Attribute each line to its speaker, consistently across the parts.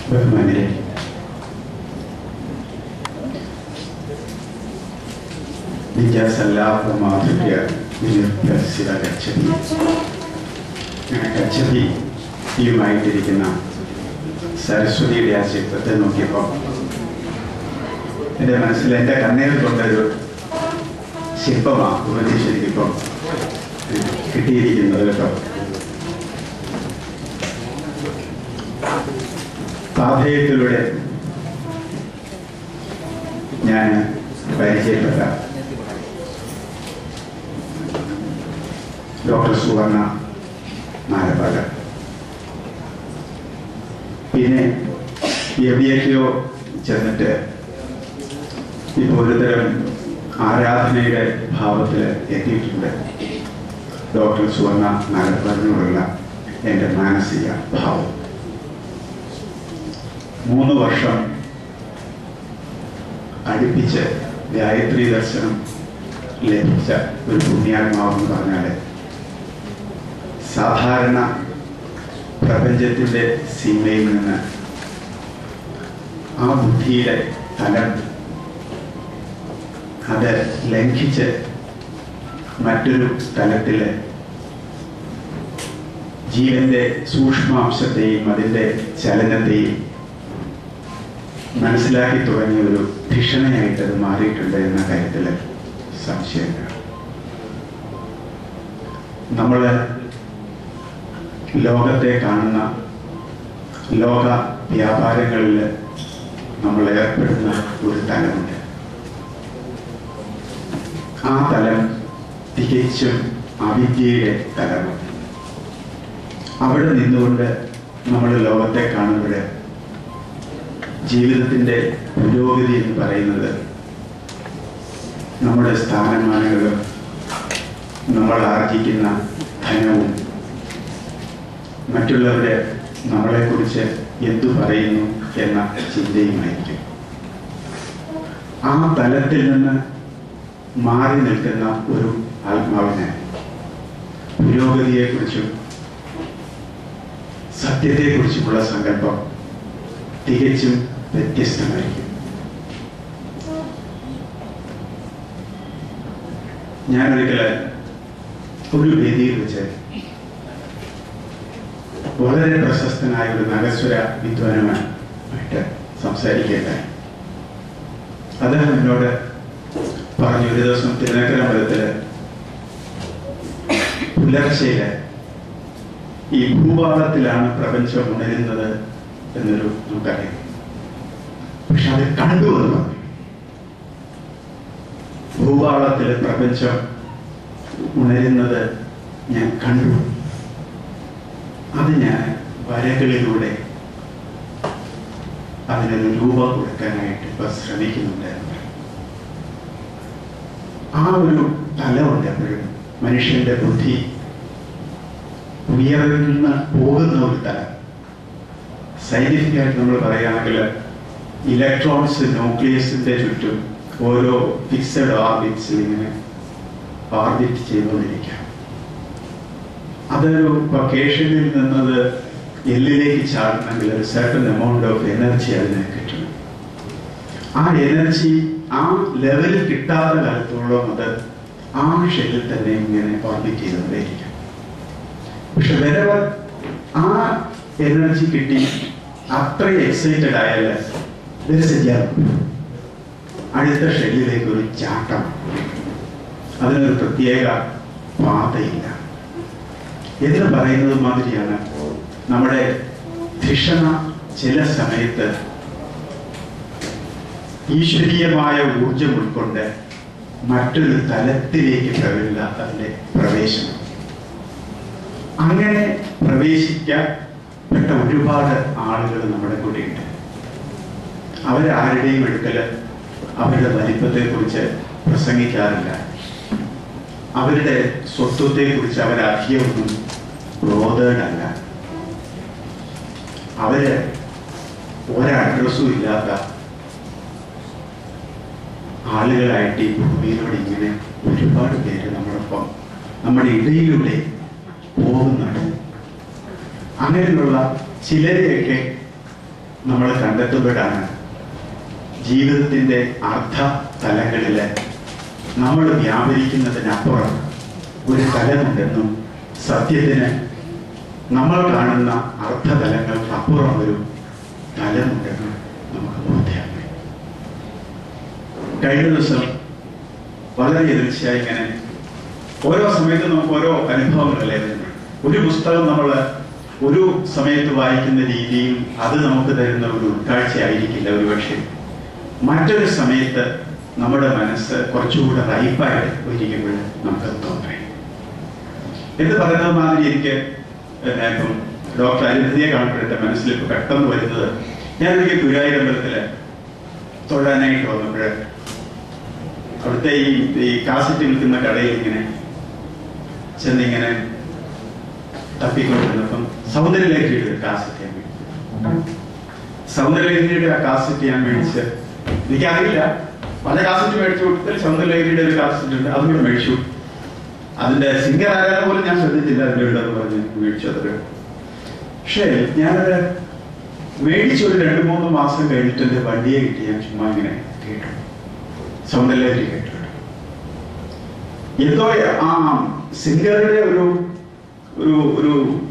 Speaker 1: ബഹുമാനിരെ വിദ്യാസല്ലാത്ത മാതൃക വിനിർഭ്യസിത ഗച്ഛതി അങ്ങനെ ഗച്ഛതിയുമായിട്ടിരിക്കുന്ന സരസ്വതിയുടെ ആ ചിത്രത്തെ നോക്കിയപ്പോൾ എൻ്റെ മനസ്സിൽ എൻ്റെ കണ്ണീർ കൊണ്ടൊരു ശില്പമാണ് ഉപദേശിച്ചിരിക്കുമ്പോൾ കിട്ടിയിരിക്കുന്നത് കേട്ടോ പാഥേയത്തിലൂടെ ഞാൻ പരിചയപ്പെട്ട ഡോക്ടർ സുവർണ നാലപ്പാട് പിന്നെ എവിടെയൊക്കെയോ ചെന്നിട്ട് ഇപ്പോൾ ഒരുതരം ആരാധനയുടെ ഭാവത്തിൽ എത്തിയിട്ടുണ്ട് ഡോക്ടർ സുവർണ നാലപ്പാടിനോടുള്ള എൻ്റെ മാനസിക ഭാവം മൂന്ന് വർഷം അടുപ്പിച്ച് ഗായത്രി ദർശനം ലഭിച്ച ഒരു പുണ്യാത്മാവെന്ന് പറഞ്ഞാൽ സാധാരണ പ്രപഞ്ചത്തിൻ്റെ സീമയിൽ നിന്ന് ആ ബുദ്ധിയുടെ തലം അത് ലംഘിച്ച് മറ്റൊരു തലത്തിൽ ജീവന്റെ സൂക്ഷ്മാംശത്തെയും അതിൻ്റെ ചലനത്തെയും മനസ്സിലാക്കി തുടങ്ങിയ ഒരു ധിഷണയായിട്ട് അത് മാറിയിട്ടുണ്ട് എന്ന കാര്യത്തിൽ സംശയമില്ല നമ്മൾ ലോകത്തെ കാണുന്ന ലോക വ്യാപാരങ്ങളിൽ നമ്മൾ ഏർപ്പെടുന്ന ഒരു തലമുണ്ട് ആ തലം തികച്ചും അവിദ്യയുടെ തലമാണ് അവിടെ നിന്നുകൊണ്ട് നമ്മൾ ലോകത്തെ കാണുമ്പോൾ ജീവിതത്തിൻ്റെ പുരോഗതി എന്ന് പറയുന്നത് നമ്മുടെ സ്ഥാനമാനങ്ങളും നമ്മൾ ആർജിക്കുന്ന ധനവും മറ്റുള്ളവരെ നമ്മളെക്കുറിച്ച് എന്തു പറയുന്നു എന്ന ചിന്തയുമായിരിക്കും ആ തലത്തിൽ നിന്ന് മാറി നിൽക്കുന്ന ഒരു ആത്മാവിന് പുരോഗതിയെക്കുറിച്ചും സത്യത്തെക്കുറിച്ചുമുള്ള സങ്കല്പം തികച്ചും വ്യത്യസ്തമായിരിക്കും ഞാനൊരിക്കൽ ഒരു വേദിയിൽ വെച്ച് വളരെ പ്രശസ്തനായ ഒരു നഗസ്വര വിദ്വാനുമായിട്ട് സംസാരിക്കുകയുണ്ടായി അദ്ദേഹം എന്നോട് പറഞ്ഞു ഒരു ദിവസം തിരുനക്കര മതത്തില് പുലർച്ചയില് ഈ ഭൂപാതത്തിലാണ് പ്രപഞ്ചം ഉണരുന്നത് എന്നൊരു നമുക്കറിയാം പക്ഷെ അത് കണ്ടു എന്ന് പറഞ്ഞു ഭൂപാളത്തിലെ പ്രപഞ്ചം ഉണരുന്നത് ഞാൻ കണ്ടു അത് ഞാൻ വരകളിലൂടെ അതിനൊരു രൂപം കൊടുക്കാനായിട്ട് ഇപ്പൊ ശ്രമിക്കുന്നുണ്ടായിരുന്നു ആ ഒരു തലമുണ്ട് എപ്പോഴും മനുഷ്യന്റെ ബുദ്ധി ഉയർന്ന് പോകുന്ന ഒരു തലം സയന്റിഫിക് ആയിട്ട് നമ്മൾ പറയുകയാണെങ്കിൽ ഇലക്ട്രോൺസ് ന്യൂക്ലിയസിന്റെ ചുറ്റും ഓരോ ഫിക്സഡ് ഓർബിറ്റ്സിൽ ഇങ്ങനെ ഓർബിറ്റ് ചെയ്തുകൊണ്ടിരിക്കാം അതൊരു വൊക്കേഷനിൽ നിന്നത് എല്ലിലേക്ക് ചാടണമെങ്കിൽ ഒരു സർട്ടൻ എമൗണ്ട് ഓഫ് എനർജി അതിന് കിട്ടണം ആ എനർജി ആ ലെവലിൽ കിട്ടാത്ത കാലത്തോളം അത് ആ ഷെല്ലിൽ തന്നെ ഇങ്ങനെ ഓർബിറ്റ് ചെയ്തുകൊണ്ടേയിരിക്കും പക്ഷെ വരവ് ആ എനർജി കിട്ടി അത്രയും എക്സൈറ്റഡ് ആയാൽ അടുത്ത ഷെല്ലിലേക്ക് ഒരു ചാട്ടം അതിനൊരു പ്രത്യേക പാതയില്ല എന്ന് പറയുന്നത് മാതിരിയാണ് നമ്മുടെ ധിഷണ ചില സമയത്ത് ഈശ്വരീയമായ ഊർജം ഉൾക്കൊണ്ട് മറ്റൊരു തലത്തിലേക്ക് പ്രവരില്ല അതിന്റെ പ്രവേശനം അങ്ങനെ പ്രവേശിക്കപ്പെട്ട ഒരുപാട് ആളുകൾ നമ്മുടെ കൂടെയുണ്ട് അവരാരുടെയും അടുക്കൽ അവരുടെ വലിപ്പത്തെക്കുറിച്ച് പ്രസംഗിക്കാറില്ല അവരുടെ സ്വത്വത്തെക്കുറിച്ച് അവരധികമൊന്നും ക്രോധേഡല്ല അവര് ഒരഡ്രസ്സും ഇല്ലാത്ത ആളുകളായിട്ട് ഈ ഭൂമിയിലൂടെ ഇങ്ങനെ ഒരുപാട് പേര് നമ്മളൊപ്പം നമ്മുടെ ഇടയിലൂടെ പോകുന്നുണ്ട് അങ്ങനെയുള്ള ചിലരെയൊക്കെ നമ്മൾ കണ്ടെത്തുമ്പോഴാണ് ജീവിതത്തിന്റെ അർത്ഥ തലങ്ങളില് നമ്മൾ വ്യാപരിക്കുന്നതിനപ്പുറം ഒരു തലമുണ്ടെന്നും സത്യത്തിന് നമ്മൾ കാണുന്ന അർത്ഥതലങ്ങൾക്ക് അപ്പുറം ഒരു തലമുണ്ടെന്നും നമുക്ക് ബോധ്യമാകും കഴിഞ്ഞ ദിവസം വളരെ എതിർച്ചയായി ഇങ്ങനെ ഓരോ സമയത്തും നമുക്ക് ഓരോ അനുഭവങ്ങളല്ലേ വരുന്നത് ഒരു പുസ്തകം നമ്മൾ ഒരു സമയത്ത് വായിക്കുന്ന രീതിയിൽ അത് നമുക്ക് തരുന്ന ഒരു ഉൾക്കാഴ്ചയായിരിക്കില്ല ഒരുപക്ഷെ മറ്റൊരു സമയത്ത് നമ്മുടെ മനസ്സ് കുറച്ചുകൂടെ റൈപ്പായിട്ട് ഇരിക്കുമ്പോൾ നമുക്കത് തോന്നേ എന്ന് പറയുന്നത് മാതിരി എനിക്ക് പിന്നെ ഇപ്പം ഡോക്ടർ അരുന്ധതിയെ കാണുമ്പോഴത്തെ മനസ്സിൽ ഇപ്പൊ പെട്ടെന്ന് വരുന്നത് ഞാൻ ഒരിക്കൽ ഗുരുവായൂർ അമ്പലത്തില് തൊഴാനായിട്ട് വന്നപ്പോൾ അവിടുത്തെ ഈ ഈ കാസറ്റ് വിൽക്കുന്ന കടയിൽ ഇങ്ങനെ ചെന്നിങ്ങനെ തപ്പിക്കൊണ്ടിരുന്നപ്പം സൗന്ദര്യലേഖയുടെ ഒരു കാസറ്റ് ഞാൻ മേടിച്ചു സൗന്ദര്യലേഖയുടെ ആ കാസറ്റ് ഞാൻ മേടിച്ച് എനിക്കറിയില്ല പല കാസറ്റ് മേടിച്ചു കൊടുത്തിട്ട് സൗന്ദര്യലേഖയുടെ ഒരു കാസറ്റ് ഉണ്ട് അതും കൂടെ മേടിച്ചു അതിന്റെ സിംഗർ ആരാലും പോലും ഞാൻ ശ്രദ്ധിച്ചില്ല അതിന്റെ ഉണ്ടെന്ന് പറഞ്ഞ് മേടിച്ചു അതൊക്കെ പക്ഷേ ഞാനത് മേടിച്ച് ഒരു രണ്ട് മൂന്ന് മാസം കഴിഞ്ഞിട്ട് എന്റെ വണ്ടിയെ കിട്ടി ഞാൻ ചുമ്മാ ഇങ്ങനെ കേട്ടു സൗന്ദര്യലേഖ കേട്ടു എന്തോ ആ സിംഗറുടെ ഒരു ഒരു ഒരു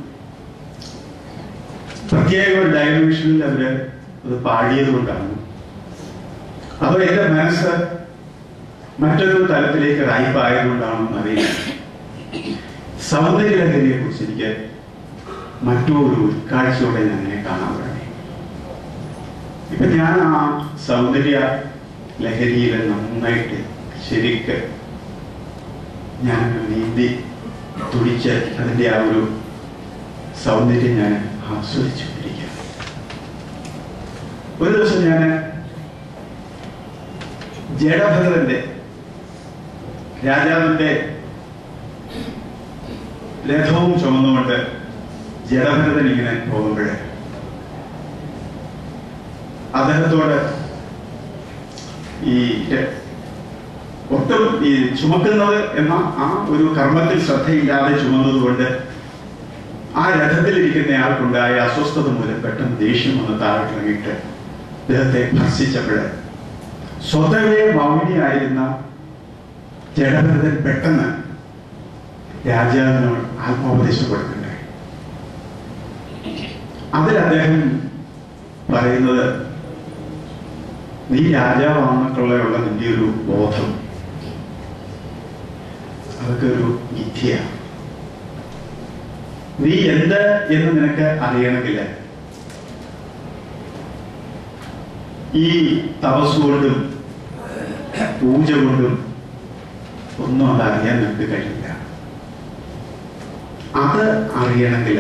Speaker 1: പ്രത്യേക ഒരു ഡയമെൻഷനിൽ അവര് അത് പാടിയത് കൊണ്ടാണ് അതോ എന്റെ മനസ്സ് മറ്റൊരു തലത്തിലേക്ക് റൈപ്പ് ആയതുകൊണ്ടാണെന്ന് അറിയില്ല സൗന്ദര്യലഹരിയെ കുറിച്ച് എനിക്ക് മറ്റൊരു ഉൾക്കാഴ്ചയോടെ ഞാൻ അതിനെ കാണാൻ തുടങ്ങി ഇപ്പൊ ഞാൻ ആ സൗന്ദര്യ ലഹരിയിൽ നന്നായിട്ട് ശരിക്ക് ഞാൻ നീന്തി തുടിച്ച് അതിന്റെ ആ ഒരു സൗന്ദര്യം ഞാൻ ആസ്വദിച്ചുകൊണ്ടിരിക്കുക ഒരു ദിവസം ഞാൻ ജഡഭരതന്റെ രാജാവിന്റെ രഥവും ചുമന്നുകൊണ്ട് ജഡഭരതൻ ഇങ്ങനെ പോകുമ്പോഴേ അദ്ദേഹത്തോട് ഈ ര- ഒട്ടും ഈ ചുമക്കുന്നത് എന്ന ആ ഒരു കർമ്മത്തിൽ ശ്രദ്ധയില്ലാതെ ചുമന്നതുകൊണ്ട് ആ രഥത്തിലിരിക്കുന്ന ആൾക്കുണ്ടായ അസ്വസ്ഥത മൂലം പെട്ടെന്ന് ദേഷ്യം വന്ന് താഴോട്ടിറങ്ങിയിട്ട് അദ്ദേഹത്തെ ഭർഷിച്ചപ്പോഴ് സ്വതവേ മൗനിയായിരുന്ന ജഡഭരതൻ പെട്ടെന്ന് രാജാവിനോട് ആത്മോപദേശം കൊടുക്കണ്ടായി അതിൽ അദ്ദേഹം പറയുന്നത് നീ രാജാവാണെന്നൊക്കെയുള്ള നിന്റെ ഒരു ബോധം അതൊക്കെ ഒരു മിഥ്യയാണ് നീ എന്ത് എന്ന് നിനക്ക് അറിയണമെങ്കിൽ ഈ തപസ് കൊണ്ടും പൂജ കൊണ്ടും ഒന്നും അത് അറിയാൻ നിനക്ക് കഴിയില്ല അത് അറിയണമെങ്കിൽ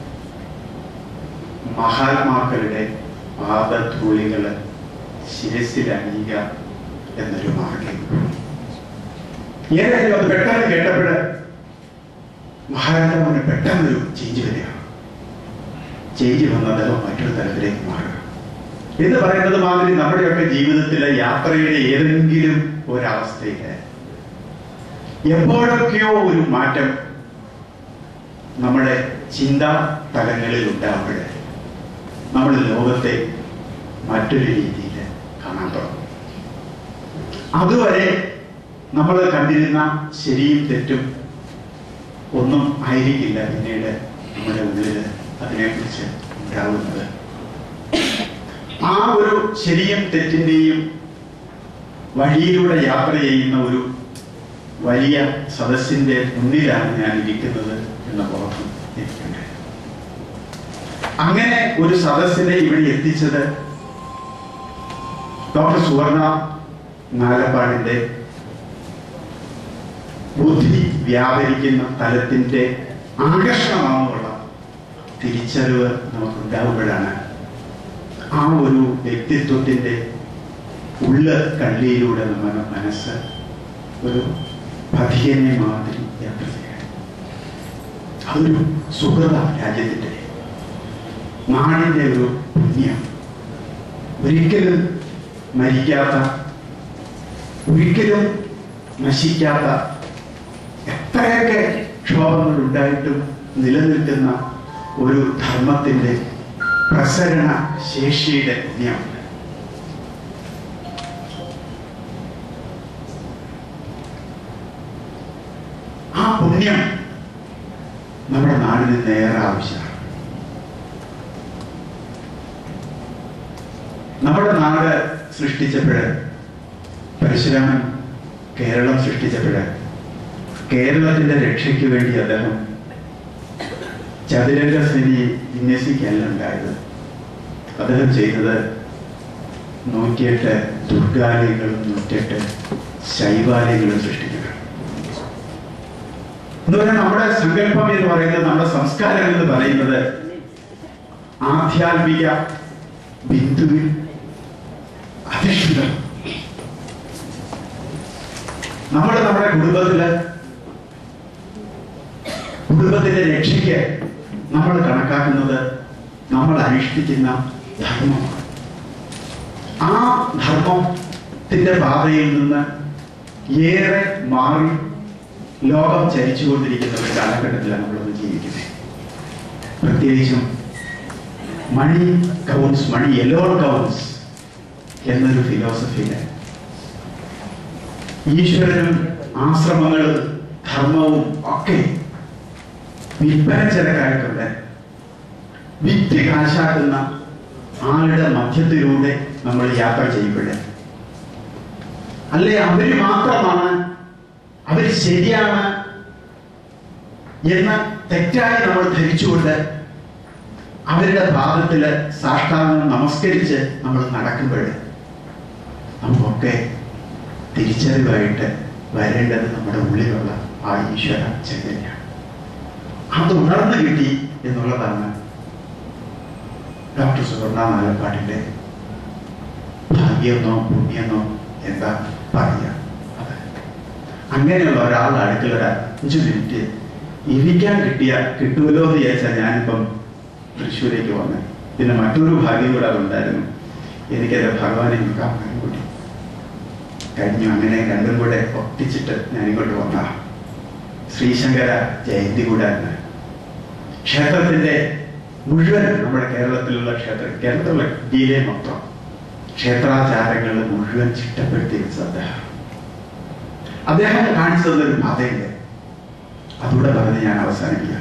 Speaker 1: മഹാത്മാക്കളുടെ പാദധൂളികള് ശിരസിൽ അണിയുക എന്നൊരു മാർഗം ഏതായാലും അത് പെട്ടെന്ന് കേട്ടപ്പോഴ് മഹാരാജാവിന് പെട്ടെന്നൊരു ചേഞ്ച് വരികയാണ് ചേഞ്ച് വന്ന അദ്ദേഹം മറ്റൊരു തലത്തിലേക്ക് മാറുക എന്ന് പറയുന്നത് മാതിരി നമ്മുടെയൊക്കെ ജീവിതത്തിലെ യാത്രയുടെ ഏതെങ്കിലും ഒരവസ്ഥയില് എപ്പോഴൊക്കെയോ ഒരു മാറ്റം നമ്മുടെ ചിന്താ തലങ്ങളിൽ ഉണ്ടാകുമ്പോൾ നമ്മൾ ലോകത്തെ മറ്റൊരു രീതിയിൽ കാണാൻ തുടങ്ങും അതുവരെ നമ്മൾ കണ്ടിരുന്ന ശരിയും തെറ്റും ഒന്നും ആയിരിക്കില്ല പിന്നീട് നമ്മുടെ ഉള്ളിൽ അതിനെക്കുറിച്ച് ഉണ്ടാവുന്നത് ആ ഒരു ശരിയും തെറ്റിന്റെയും വഴിയിലൂടെ യാത്ര ചെയ്യുന്ന ഒരു വലിയ സദസ്സിന്റെ മുന്നിലാണ് ഞാൻ ഇരിക്കുന്നത് എന്ന ബോധം എനിക്കുണ്ട് അങ്ങനെ ഒരു സദസ്സിനെ ഇവിടെ എത്തിച്ചത് ഡോക്ടർ സുവർണ നാലപ്പാടിന്റെ ബുദ്ധി വ്യാപരിക്കുന്ന തലത്തിന്റെ ആകർഷണമാണെന്നുള്ള തിരിച്ചറിവ് നമുക്കുണ്ടാകുമ്പോഴാണ് ആ ഒരു വ്യക്തിത്വത്തിന്റെ ഉള്ള് കള്ളിയിലൂടെ നമ്മുടെ മനസ്സ് ഒരു പതിയനെ മാതിരി യാത്ര ചെയ്യാൻ അതൊരു സുഹൃത രാജ്യത്തിന്റെ നാടിന്റെ ഒരു പുണ്യം ഒരിക്കലും മരിക്കാത്ത ഒരിക്കലും നശിക്കാത്ത എത്രയൊക്കെ ക്ഷോഭങ്ങൾ ഉണ്ടായിട്ടും നിലനിൽക്കുന്ന ഒരു ധർമ്മത്തിന്റെ പ്രസരണ ശേഷിയുടെ പുണ്യമുണ്ട് ആ പുണ്യം നമ്മുടെ നാടിന് നേരെ ആവശ്യമാണ് നമ്മുടെ നാട് സൃഷ്ടിച്ചപ്പോഴ് പരശുരാമൻ കേരളം സൃഷ്ടിച്ചപ്പോഴ് കേരളത്തിന്റെ രക്ഷയ്ക്ക് വേണ്ടി അദ്ദേഹം ചതുരംഗ സേനി വിന്യസിക്കാനല്ല ഉണ്ടായത് അദ്ദേഹം ചെയ്തത് നൂറ്റിയെട്ട് ദുർഗാലയങ്ങളും നൂറ്റിയെട്ട് ശൈവാലയങ്ങളും സൃഷ്ടിക്കുക എന്ന് പറഞ്ഞാൽ നമ്മുടെ സങ്കല്പം എന്ന് പറയുന്നത് നമ്മുടെ സംസ്കാരം എന്ന് പറയുന്നത് ആധ്യാത്മിക ബിന്ദുവിൽ അധിഷ്ഠിതം നമ്മൾ നമ്മുടെ കുടുംബത്തില് കുടുംബത്തിന്റെ രക്ഷയ്ക്ക് നമ്മൾ കണക്കാക്കുന്നത് നമ്മൾ അനുഷ്ഠിക്കുന്ന ധർമ്മമാണ് ആ ധർമ്മത്തിന്റെ പാതയിൽ നിന്ന് ഏറെ മാറി ലോകം ചരിച്ചുകൊണ്ടിരിക്കുന്ന ഒരു കാലഘട്ടത്തിലാണ് നമ്മളൊന്ന് ജീവിക്കുന്നത് പ്രത്യേകിച്ചും മണി കൗൺസ് മണി എലോൺ കൗൺസ് എന്നൊരു ഫിലോസഫിയില് ഈശ്വരനും ആശ്രമങ്ങളും ധർമ്മവും ഒക്കെ വിൽപ്പന ചരക്കായിട്ടുണ്ട് വിറ്റ് കാശാക്കുന്ന ആളുടെ മധ്യത്തിലൂടെ നമ്മൾ യാത്ര ചെയ്യപ്പെടുക അല്ലെ അവര് മാത്രമാണ് അവര് ശരിയാണ് എന്ന് തെറ്റായി നമ്മൾ ധരിച്ചുകൊണ്ട് അവരുടെ പാദത്തില് സാഷ്ടാംഗം നമസ്കരിച്ച് നമ്മൾ നടക്കുമ്പോൾ നമുക്കൊക്കെ തിരിച്ചറിവായിട്ട് വരേണ്ടത് നമ്മുടെ ഉള്ളിലുള്ള ആ ഈശ്വര ചൈതന്യമാണ് അത് ഉണർന്നു കിട്ടി എന്നുള്ളതാണ് ഡോക്ടർ സുവർണ നാലപ്പാടിന്റെ ഭാഗ്യെന്നോ പുണ്യെന്നോ എന്താ പറയുക അത് അങ്ങനെയുള്ള ഒരാളുടെ അടുക്കൽ ഒരു അഞ്ചു മിനിറ്റ് ഇരിക്കാൻ കിട്ടിയ കിട്ടുമല്ലോ എന്ന് വിചാരിച്ചാൽ ഞാനിപ്പം തൃശ്ശൂരേക്ക് വന്നെ പിന്നെ മറ്റൊരു ഭാഗ്യം കൂടെ അതുണ്ടായിരുന്നു എനിക്കത് ഭഗവാനെ നോക്കാൻ കൂടി കഴിഞ്ഞു അങ്ങനെ രണ്ടും കൂടെ ഒപ്പിച്ചിട്ട് ഞാൻ ഇങ്ങോട്ട് വന്ന ശ്രീശങ്കര ജയന്തി കൂടെ ആണ് ക്ഷേത്രത്തിന്റെ മുഴുവൻ നമ്മുടെ കേരളത്തിലുള്ള ക്ഷേത്രം കേരളത്തിലുള്ള ഇന്ത്യയിലെ മൊത്തം ക്ഷേത്രാചാരങ്ങൾ മുഴുവൻ ചിട്ടപ്പെടുത്തി വെച്ചത് അദ്ദേഹം അദ്ദേഹം കാണിച്ചു തന്നൊരു പാതയുണ്ട് അതുകൂടെ പറഞ്ഞ് ഞാൻ അവസാനിപ്പിക്കാം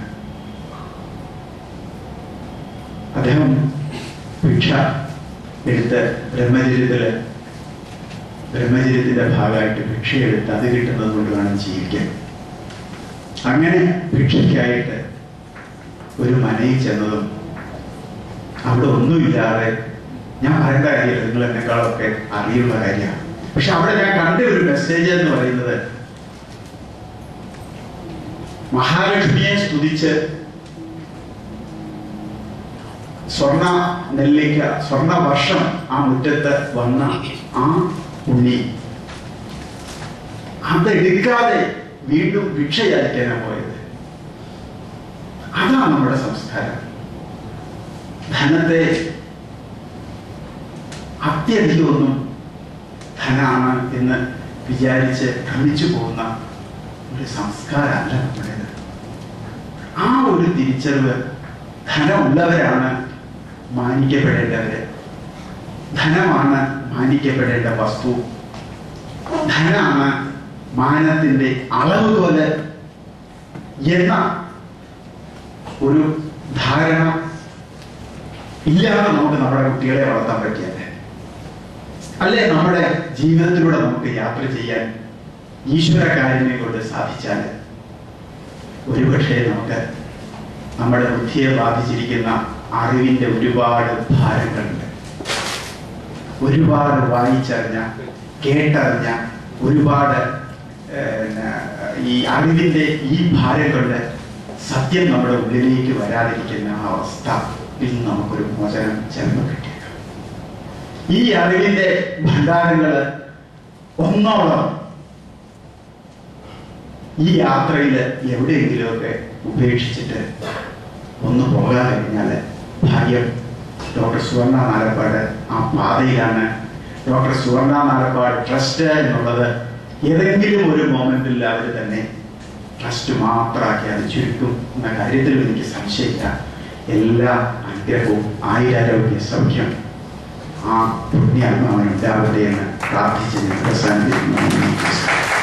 Speaker 1: അദ്ദേഹം ഭിക്ഷ എടുത്ത് ബ്രഹ്മചര്യത്തില് ബ്രഹ്മചര്യത്തിന്റെ ഭാഗമായിട്ട് ഭിക്ഷ എടുത്ത് അത് കിട്ടുന്നത് കൊണ്ട് വേണം ജീവിക്കാൻ അങ്ങനെ ഭിക്ഷയ്ക്കായിട്ട് ഒരു മനയിൽ ചെന്നതും അവിടെ ഒന്നുമില്ലാതെ ഞാൻ പറയേണ്ട കാര്യമില്ല നിങ്ങൾ എന്നെക്കാളൊക്കെ അറിയുള്ള കാര്യമാണ് പക്ഷെ അവിടെ ഞാൻ കണ്ട ഒരു മെസ്സേജ് എന്ന് പറയുന്നത് മഹാലക്ഷ്മിയെ സ്തുതിച്ച് സ്വർണ നെല്ലിക്ക സ്വർണ വർഷം ആ മുറ്റത്ത് വന്ന ആ ഉണ്ണി അതെടുക്കാതെ വീണ്ടും ഭിക്ഷയായിരിക്കാനാണ് പോയത് അതാണ് നമ്മുടെ സംസ്കാരം ധനത്തെ അത്യധികമൊന്നും ധനാണ് എന്ന് വിചാരിച്ച് ഭ്രമിച്ചു പോകുന്ന ഒരു സംസ്കാരമല്ല നമ്മുടേത് ആ ഒരു തിരിച്ചറിവ് ധനമുള്ളവരാണ് മാനിക്കപ്പെടേണ്ടവര് ധനമാണ് മാനിക്കപ്പെടേണ്ട വസ്തു ധനാണ് മാനത്തിന്റെ അളവുകോല് എന്ന ഒരു ധാരണ ഇല്ലാതെ നമുക്ക് നമ്മുടെ കുട്ടികളെ വളർത്താൻ പറ്റിയല്ലേ അല്ലെ നമ്മുടെ ജീവിതത്തിലൂടെ നമുക്ക് യാത്ര ചെയ്യാൻ ഈശ്വര കാര്യങ്ങളെ കൊണ്ട് സാധിച്ചാൽ ഒരുപക്ഷെ നമുക്ക് നമ്മുടെ ബുദ്ധിയെ ബാധിച്ചിരിക്കുന്ന അറിവിന്റെ ഒരുപാട് ഭാരങ്ങളുണ്ട് ഒരുപാട് വായിച്ചറിഞ്ഞ കേട്ടറിഞ്ഞ ഒരുപാട് ഏഹ്, ഈ അറിവിന്റെ ഈ ഭാരം കൊണ്ട് സത്യം നമ്മുടെ ഉള്ളിലേക്ക് വരാതിരിക്കുന്ന ആ അവസ്ഥയിൽ നമുക്കൊരു മോചനം ജന്മം കിട്ടിയേക്കാം ഈ അറിവിന്റെ ഭണ്ഡാരങ്ങള് ഒന്നോളം ഈ യാത്രയിൽ എവിടെയെങ്കിലുമൊക്കെ ഉപേക്ഷിച്ചിട്ട് ഒന്ന് പോകാൻ കഴിഞ്ഞാല് ഭാഗ്യം ഡോക്ടർ സുവർണ നാലപ്പാട് ആ പാതയിലാണ് ഡോക്ടർ സുവർണ നാലപ്പാട് ട്രസ്റ്റ് എന്നുള്ളത് ഏതെങ്കിലും ഒരു മോമെന്റിൽ അവർ തന്നെ ട്രസ്റ്റ് മാത്രമാക്കി അത് ചുരുക്കും എന്ന കാര്യത്തിൽ എനിക്ക് സംശയമില്ല എല്ലാ അനുഗ്രഹവും ആയുരാരോഗ്യ സൗഖ്യം ആ പുണ്യാത്മാവിനുണ്ടാവട്ടെ എന്ന് പ്രാർത്ഥിച്ച് ഞാൻ അവസാനിപ്പിക്കുന്നു